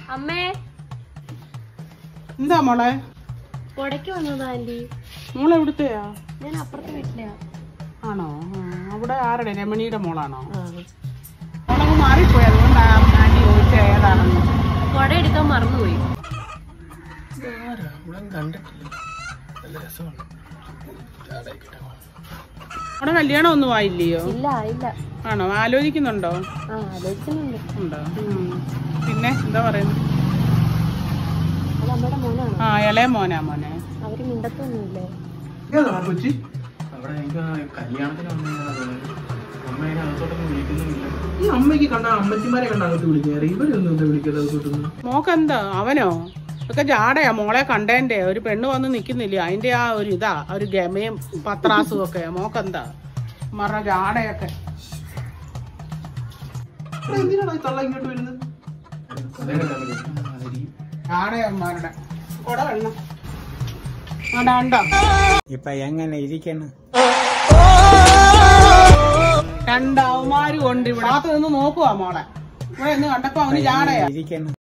അമ്മേ എന്താ മോളെ കൊടയ്ക്ക് വന്നതാ ആന്റി മോളെ എവിടുത്തെയാ ഞാൻ അപ്പുറത്തെ വീട്ടിലെയാ ആണോ ആ, അവിടെ ആരുടെ രമണിയുടെ മോളാണോ മോളങ്ങ് മാറിപ്പോയി അതുകൊണ്ടാ ആന്റി ചോദിച്ച ഏതാണെന്ന് കൊട എടുക്കാൻ മറന്നുപോയി അവിടെ കല്യാണം ഒന്നും ആയില്ലയോ ഇല്ല ഇല്ല ആണോ ആലോചിക്കുന്നുണ്ടോ ആ ആലോചിക്കുന്നുണ്ട് ഉണ്ടോ ഉം. പിന്നെ എന്താ പറയുന്നത് അത് അമ്മയുടെ മോനാണോ ആ ഇളയ മോനാ മോനെ അവര് മിണ്ടത്തൊന്നുമില്ലേ കൊച്ചി അവിടെ എനിക്ക് ആ കല്യാണത്തിന് വന്നതാണ് അമ്മ അതിനെ അകത്തോട്ടൊന്നും വിളിക്കുന്നുമില്ല ഈ അമ്മയ്ക്ക് കണ്ട അമ്മച്ചിമാരെ കണ്ട അകത്ത് വിളിക്കാറ് ഇവരൊന്നും എന്താ വിളിക്കാതെ അകത്തോട്ടൊന്നും മോക്കെന്താ അവനോ ഒക്കെ ജാടയാ മോളെ കണ്ടേന്റെ ഒരു പെണ്ണ് വന്ന് നിക്കുന്നില്ല അതിന്റെ ആ ഒരു ഇതാ ഒരു ഗമയും പത്രാസും ഒക്കെ മോക്കെന്താ മറ ജാടയൊക്കെ ഇവിടെ എന്തിനാണ് ഈ തള്ള ഇങ്ങോട്ട് വരുന്നത് ജാടയന്മാരുടെ കൊട വെള്ളം അതാണ്ടോ ഇപ്പൊ എങ്ങനെ ഇരിക്കണം രണ്ടവന്മാരും ഉണ്ട് ഇവിടെ ഭാഗത്ത് നിന്ന് നോക്കുവാ മോളെ ഇവിടെ നിന്ന് കണ്ടപ്പോ അവന് ജാടയാ ഇരിക്കണം